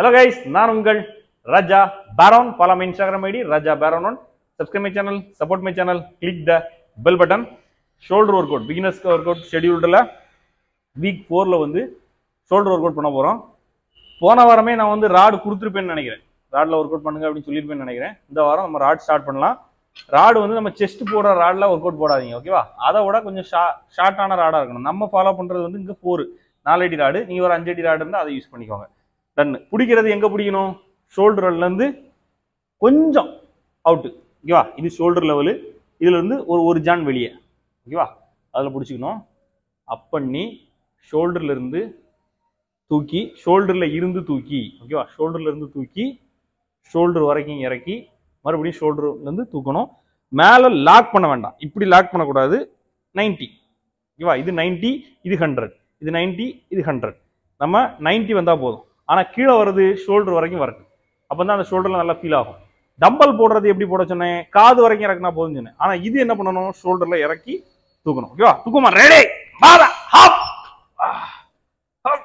Hello guys நான் உங்கள் ராஜா பேரோன் follow my Instagram ID Raja பேரோன் one subscribe my channel support my channel click the bell button shoulder workout பிகினர்ஸ்க்கு workout ஷெடியூல்டில் week ஃபோரில் வந்து ஷோல்டர் ஒர்க் அவுட் பண்ண போகிறோம் போன வாரமே நான் வந்து ராடு கொடுத்துருப்பேன்னு நினைக்கிறேன் ராடில் ஒர்க் அவுட் பண்ணுங்க அப்படின்னு சொல்லியிருப்பேன்னு நினைக்கிறேன் இந்த வாரம் நம்ம ராட் ஸ்டார்ட் பண்ணலாம் ராடு வந்து நம்ம செஸ்ட் போடுற ராடில் ஒர்க் அவுட் போடாதீங்க ஓகேவா அதை விட கொஞ்சம் ஷா ஷார்ட்டான ராடாக இருக்கணும் நம்ம ஃபாலோ பண்ணுறது வந்து இங்கே ஃபோர் நாலு அடி ராடு நீங்கள் ஒரு அஞ்சு அடி ராடு இருந்தால் அதை யூஸ் பண்ணிக்கோங்க டன் பிடிக்கிறது எங்கே பிடிக்கணும் ஷோல்டர்லேருந்து கொஞ்சம் அவுட்டு ஓகேவா இது ஷோல்டர் லெவலு இதுல இருந்து ஒரு ஒரு ஜான் வெளியே ஓகேவா அதில் பிடிச்சிக்கணும் அப் பண்ணி ஷோல்டர்ல இருந்து தூக்கி ஷோல்டர்ல இருந்து தூக்கி ஓகேவா ஷோல்டர்ல இருந்து தூக்கி ஷோல்டர் வரைக்கும் இறக்கி மறுபடியும் ஷோல்டர்ல இருந்து தூக்கணும் மேலே லாக் பண்ண வேண்டாம் இப்படி லாக் பண்ணக்கூடாது 90 ஓகேவா இது 90 இது ஹண்ட்ரட் இது 90 இது ஹண்ட்ரட் நம்ம 90 வந்தா போதும் ஆனா கீழே வர்றது ஷோல்டர் வரைக்கும் வரட்டும் அப்போ தான் அந்த ஷோல்டர்ல நல்லா ஃபீல் ஆகும் டம்பல் போடுறது எப்படி போட சொன்னேன் காது வரைக்கும் இறக்குனா போதும் சொன்னேன் ஆனா இது என்ன பண்ணணும் ஷோல்டர்ல இறக்கி தூக்கணும் ஓகேவா தூக்குமா ரெடி பாதா ஹப் ஹப்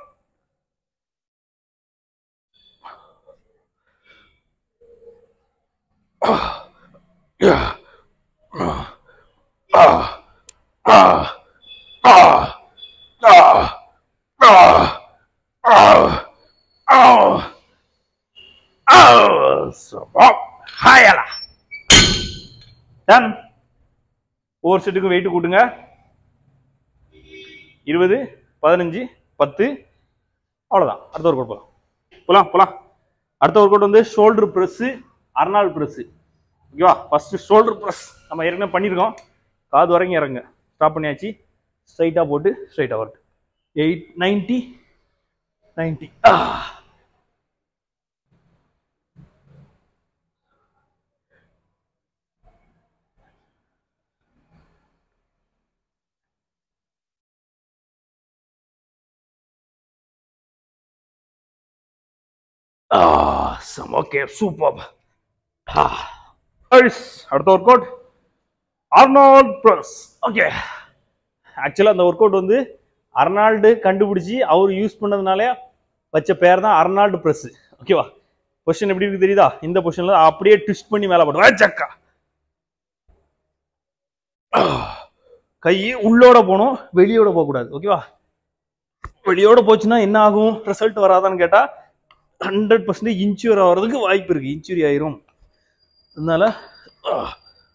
ஹாயலா டன் ஒவ்வொரு செட்டுக்கும் வெயிட் கூட்டுங்க இருபது பதினஞ்சு பத்து அவ்வளோதான் அடுத்த ஒர்க் அவுட் போகலாம் போகலாம் போகலாம் அடுத்த ஒர்க் அவுட் வந்து ஷோல்டர் ப்ரெஸ்ஸு அர்னால் ப்ரெஸ்ஸு ஓகேவா ஃபஸ்ட்டு ஷோல்டர் ப்ரெஸ் நம்ம ஏற்கனவே பண்ணியிருக்கோம் காது வரைக்கும் இறங்க ஸ்டாப் பண்ணியாச்சு ஸ்ட்ரைட்டாக போட்டு ஸ்ட்ரைட்டாக வரட்டு eight ninety ninety Awesome. Okay, superb. Guys, அடுத்த workout Arnold press okay ஆக்சுவலாக அந்த ஒர்க் அவுட் வந்து அர்னால்டு கண்டுபிடிச்சி அவர் யூஸ் பண்ணதுனாலே வச்ச பேர் தான் அர்னால்டு ப்ரெஸ் ஓகேவா பொசிஷன் எப்படி இருக்கு தெரியுதா இந்த பொசிஷன்ல அப்படியே ட்விஸ்ட் பண்ணி மேலே போட்டு சக்கா கை உள்ளோட போகணும் வெளியோட போகக்கூடாது ஓகேவா வெளியோட போச்சுன்னா என்ன ஆகும் ரிசல்ட் வராதான்னு கேட்டா ஹண்ட்ரட் பர்சன்டேஜ் இன்ச்சூர் ஆகிறதுக்கு வாய்ப்பு இருக்கு இன்ச்சூரி ஆயிரும் அதனால ஆஹ்,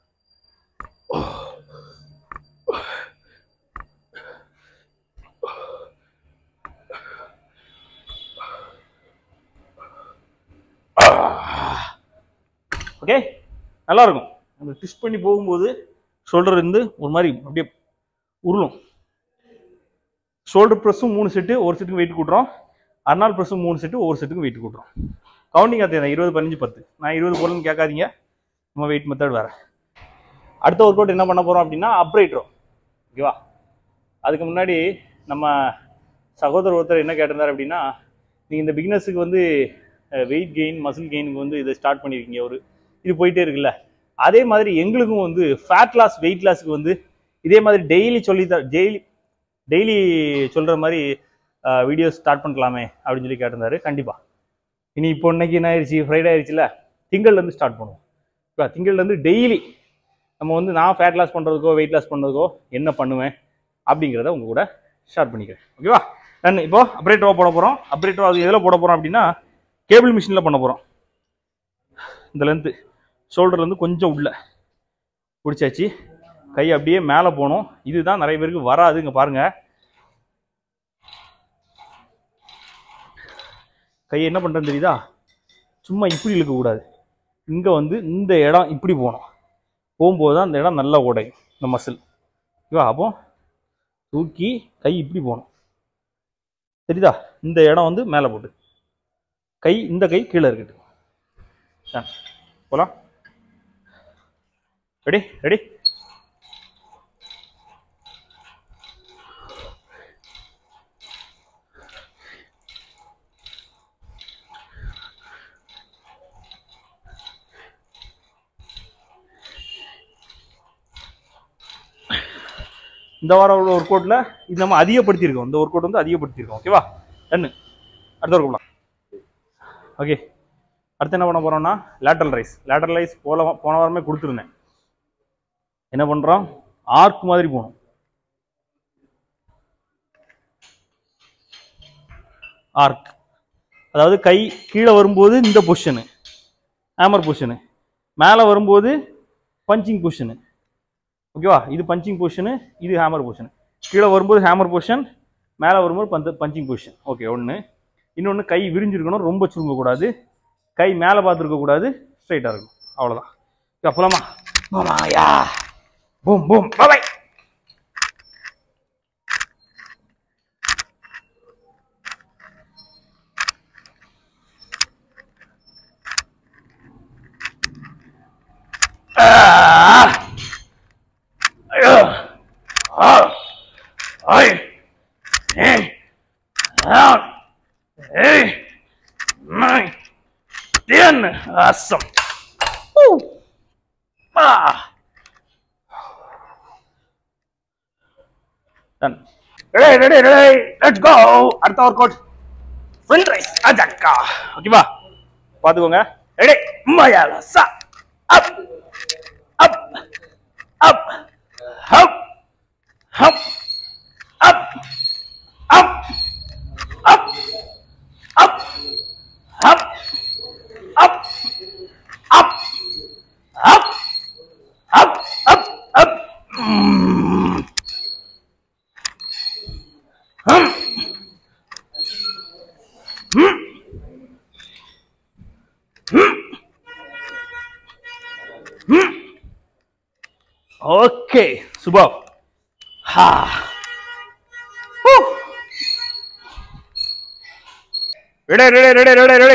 ஓகே நல்லா இருக்கும் அந்த ட்விஸ்ட் பண்ணி போகும்போது ஷோல்டர் இருந்து ஒரு மாதிரி அப்படியே உருளும் ஷோல்டர் ப்ரெஸ்ஸும் மூணு செட்டு ஒரு செட்டுக்கு வெயிட் கூட்டுறோம் அர்னால் ப்ரெஸ்ஸும் மூணு செட்டு ஒவ்வொரு செட்டுக்கு வெயிட் கூட்டுறோம் கவுண்டிங் அதே தான் இருபது பதினஞ்சு பத்து நான் இருபது போடலன்னு கேட்காதீங்க நம்ம வெயிட் மெத்தட் வேறு அடுத்த ஒர்க் அவுட் என்ன பண்ண போகிறோம் அப்படின்னா அப்ரைட்ரோ ஓகேவா அதுக்கு முன்னாடி நம்ம சகோதரர் ஒருத்தர் என்ன கேட்டிருந்தார் அப்படின்னா நீங்கள் இந்த பிகினர்ஸுக்கு வந்து வெயிட் கெயின் மசில் கெயினுக்கு வந்து இதை ஸ்டார்ட் பண்ணியிருக்கீங்க ஒரு இது போயிட்டே இருக்குல்ல அதே மாதிரி எங்களுக்கும் வந்து ஃபேட் லாஸ் வெயிட் லாஸ்க்கு வந்து இதே மாதிரி டெய்லி சொல்லி த டெய்லி டெய்லி சொல்கிற மாதிரி வீடியோ ஸ்டார்ட் பண்ணலாமே அப்படின்னு சொல்லி கேட்டிருந்தாரு கண்டிப்பாக இனி இப்போ இன்னைக்கு என்ன ஆயிடுச்சு ஃப்ரைடே ஆயிடுச்சுல திங்கள்லேருந்து ஸ்டார்ட் பண்ணுவோம் இப்போ திங்கள்லேருந்து டெய்லி நம்ம வந்து நான் ஃபேட் லாஸ் பண்ணுறதுக்கோ வெயிட் லாஸ் பண்ணுறதுக்கோ என்ன பண்ணுவேன் அப்படிங்கிறத உங்க கூட ஷேர் பண்ணிக்கிறேன் ஓகேவா நான் இப்போ அப்ரேட்டோவா போட போகிறோம் அப்ரேட்டோ அது எதில் போட போகிறோம் அப்படின்னா கேபிள் மிஷினில் பண்ண போகிறோம் இந்த லென்த்து ஷோல்டர்லேருந்து கொஞ்சம் உள்ள பிடிச்சாச்சு கை அப்படியே மேலே போகணும் இதுதான் நிறைய பேருக்கு வராது இங்கே பாருங்க கையை என்ன பண்ணுறேன்னு தெரியுதா சும்மா இப்படி இழுக்கக்கூடாது இங்கே வந்து இந்த இடம் இப்படி போகணும் போகும்போது தான் அந்த இடம் நல்லா உடையும் இந்த மசில் ஓகேவா அப்போ தூக்கி கை இப்படி போகணும் தெரியுதா இந்த இடம் வந்து மேலே போட்டு கை இந்த கை கீழே இருக்கட்டும் Done. போலாம் ரெடி ரெடி இந்த வாரம் உள்ள ஒர்க் அவுட்ல இது நம்ம அதிகப்படுத்தியிருக்கோம் இந்த ஒர்க் அவுட் வந்து அதிகப்படுத்தியிருக்கோம் ஓகேவா டன்னு அடுத்த ஒர்க் அவுட் ஓகே அடுத்து என்ன பண்ண போறோம்னா லேட்டரல் ரைஸ் லேட்டரல் ரைஸ் போல போன வாரமே கொடுத்துருந்தேன் என்ன பண்றோம் ஆர்க் மாதிரி போகணும் ஆர்க் அதாவது கை கீழே வரும்போது இந்த பொசிஷனு ஹேமர் பொசிஷனு மேலே வரும்போது பஞ்சிங் பொசிஷனு ஓகேவா இது பஞ்சிங் பொசிஷனு இது ஹேமர் பொசிஷன் கீழே வரும்போது ஹேமர் பொசிஷன் மேலே வரும்போது பந்து பஞ்சிங் பொசிஷன் ஓகே ஒன்று இன்னொன்று கை விரிஞ்சிருக்கணும் ரொம்ப சுருங்கக்கூடாது கை மேலே பார்த்துருக்கக்கூடாது ஸ்ட்ரைட்டாக இருக்கணும் அவ்வளோதான் அப்பலாமா மாமாயா பூம் பூம் பாய் ஐயோ ஆ ஐ ஏய் ஆ ஏய் nine ten awesome Woo. Ah. Done. Ready, ready, ready. Let's go. அடுத்த ஒர்க் அவுட் ஃபில் ரைஸ் அஜக்கா ஓகேவா பாத்துக்கோங்க ரெடி மயால சா அப் அப் அப் ஹப் ஹப் up up up up up up up, up, up, up, up. Mm. Hum. Hmm. Hmm. Hmm. Okay, Subhav. Ha. Woo. Ready, ready, ready, ready, ready.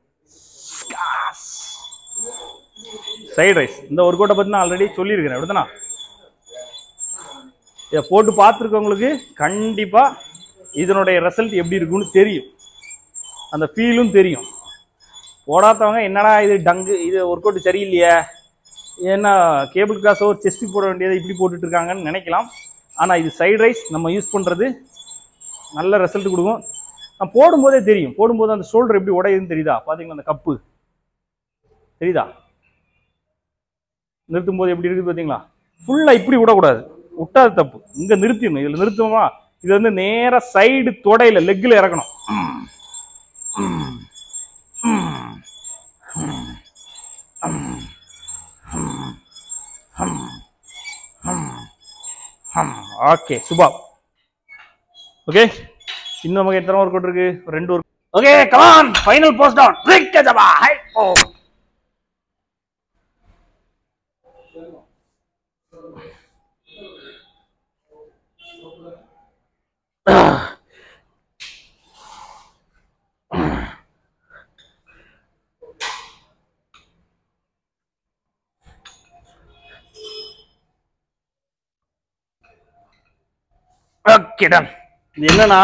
Side raise இந்த ஒர்க் அவுட்டை பற்றி நான் already சொல்லியிருக்கிறேன் அப்படிதானா இதை போட்டு பார்த்துருக்கவங்களுக்கு கண்டிப்பாக இதனுடைய ரிசல்ட் எப்படி இருக்குன்னு தெரியும் அந்த ஃபீலும் தெரியும் போடாதவங்க என்னடா இது டங்கு இது ஒர்க் அவுட் சரியில்லையே ஏன்னா கேபிள் கிளாஸோ செஸ்ட்டு போட வேண்டியதை இப்படி போட்டுட்டு இருக்காங்கன்னு நினைக்கலாம் ஆனால் இது சைடு ரைஸ் நம்ம யூஸ் பண்ணுறது நல்ல ரிசல்ட் கொடுக்கும் நான் போடும்போதே தெரியும் போடும்போது அந்த ஷோல்டர் எப்படி உடையுதுன்னு தெரியுதா பார்த்தீங்களா அந்த கப்பு தெரியுதா நிறுத்தும் போது எப்படி இருக்குது பார்த்தீங்களா ஃபுல்லாக இப்படி விடக்கூடாது விட்டாது தப்பு இங்கே நிறுத்திடணும் இதில் நிறுத்துவோமா இது வந்து நேராக சைடு தொடையில லெக்கில் இறக்கணும் ஓகே சுபா ஓகே இன்னும் நமக்கு எத்தனை ஒர்க் அவுட் இருக்கு ஒரு ரெண்டு work okay come on final post down பிரிக் ஜபா ஹை ஓ ஓகே டன் இது என்னன்னா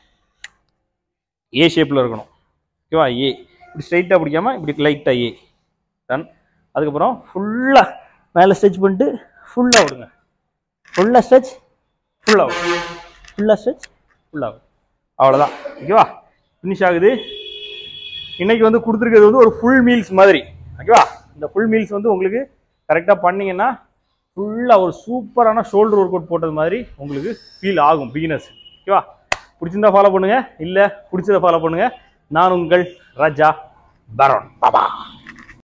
ஏ ஷேப்பில் இருக்கணும் ஓகேவா ஏ இப்படி ஸ்ட்ரைட்டாக பிடிக்காம இப்படி லைட்டாக ஏ டன் அதுக்கப்புறம் ஃபுல்லாக மேலே ஸ்ட்ரெச் பண்ணிட்டு ஃபுல்லாக விடுங்க ஃபுல்லாக ஸ்ட்ரெச் ஃபுல்லாக ஃபுல்லாக ஸ்ட்ரெச் ஃபுல்லாக அவ்வளோதான் ஓகேவா ஃபினிஷ் ஆகுது இன்னைக்கு வந்து கொடுத்துருக்கிறது வந்து ஒரு ஃபுல் மீல்ஸ் மாதிரி ஓகேவா இந்த ஃபுல் மீல்ஸ் வந்து உங்களுக்கு கரெக்டாக பண்ணீங்கன்னா ஃபுல்லாக ஒரு சூப்பரான ஷோல்டர் ஒர்க் அவுட் போட்டது மாதிரி உங்களுக்கு ஃபீல் ஆகும் பிகினர்ஸ் ஓகேவா பிடிச்சிருந்தா ஃபாலோ பண்ணுங்க இல்லை பிடிச்சதை ஃபாலோ பண்ணுங்க நான் உங்கள் ராஜா பரோன் பாபா